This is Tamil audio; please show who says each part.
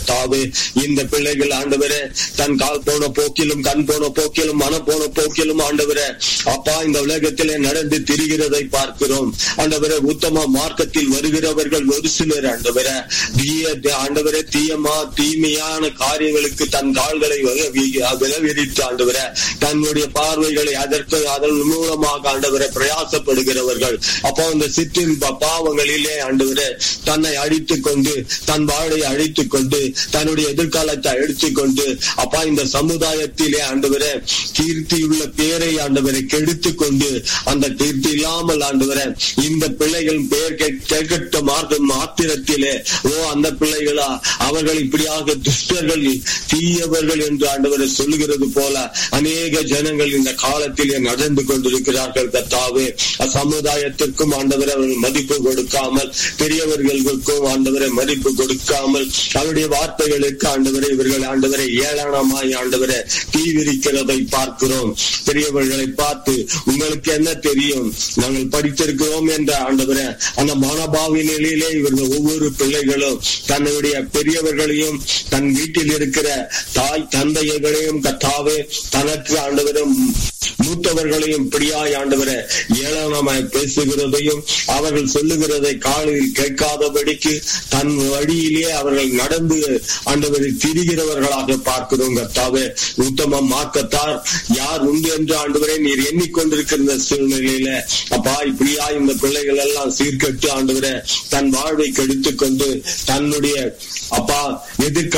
Speaker 1: கத்தாவே இந்த பிள்ளைகள் ஆண்டவரே தன் கால் போன போக்கிலும் கண் போன போக்கிலும் மனம் போன போக்கிலும் ஆண்டவரே அப்பா இந்த உலகத்திலே நடந்து திரிகிறதை பார்க்கிறோம் ஆண்டவரே உத்தம மார்க்கத்தில் வருகிறவர்கள் ஒரு சிலர் ஆண்டவரே தீய ஆண்டவரே தீயமா தீமையான காரியங்களுக்கு தன் கால்களை விலவிரித்து ஆண்டவரே தன்னுடைய பார்வைகளை அதற்கு அதன் மூலமாக ஆண்டவரை பிரயாசப்படுகிறவர்கள் அப்போ அந்த சிற்றின் பாவங்களிலே ஆண்டவரே தன்னை அழித்துக் கொண்டு தன் வாழை அழித்துக் கொண்டு தன்னுடைய எதிர்காலத்தை அழித்துக் கொண்டு அப்பா இந்த சமுதாயத்திலே ஆண்டவரே கீர்த்தியுள்ள பேரை ஆண்டவரை கெடுத்து கொண்டு அந்த கீர்த்தி இல்லாமல் ஆண்டவரை இந்த பிள்ளைகள் பெயர் கேட்கட்ட மார்க்கம் மாத்திரத்திலே ஓ அந்த பிள்ளைகளா அவர்கள் இப்படியாக துஷ்டர்கள் தீயவர்கள் என்று ஆண்டவரை சொல்லுகிறது போல அநேக ஜனங்கள் இந்த காலத்திலே நடந்து கொண்டிருக்கிறார்கள் கத்தாவே சமுதாயத்திற்கும் ஆண்டவரை அவர்கள் மதிப்பு கொடுக்காமல் பெரியவர்களுக்கும் ஆண்டவரை மதிப்பு கொடுக்காமல் அவருடைய வார்த்தைகளுக்கு ஆண்டவரை இவர்கள் ஆண்டவரை ஏளனமாய் ஆண்டவரை தீவிரிக்கிறதை பார்க்கிறோம் பெரியவர்களை பார்த்து உங்களுக்கு என்ன தெரியும் நாங்கள் படித்திருக்கிறோம் என்ற ஆண்டவரை அந்த மனபாவி நிலையிலே இவர்கள் ஒவ்வொரு பிள்ளைகளும் தன்னுடைய பெரியவர்களையும் தன் வீட்டில் இருக்கிற தாய் தந்தையர்களையும் கத்தாவே தனக்கு ஆண்டவரும் மூத்தவர்களையும் இப்படியாய் ஆண்டவர ஏளனமாய் பேசுகிறதையும் அவர்கள் சொல்லுகிறதை காலில் கேட்காதபடிக்கு தன் வழியிலே அவர்கள் நடந்து ஆண்டவரை திரிகிறவர்களாக பார்க்கிறோம் கத்தாவே உத்தம மார்க்கத்தார் யார் உண்டு என்று ஆண்டவரை நீர் எண்ணிக்கொண்டிருக்கிற சூழ்நிலையில அப்பா இப்படியா இந்த பிள்ளைகள் எல்லாம் சீர்கட்டு ஆண்டவரை தன் வாழ்வை கெடுத்துக் கொண்டு தன்னுடைய அப்பா எதிர்க்க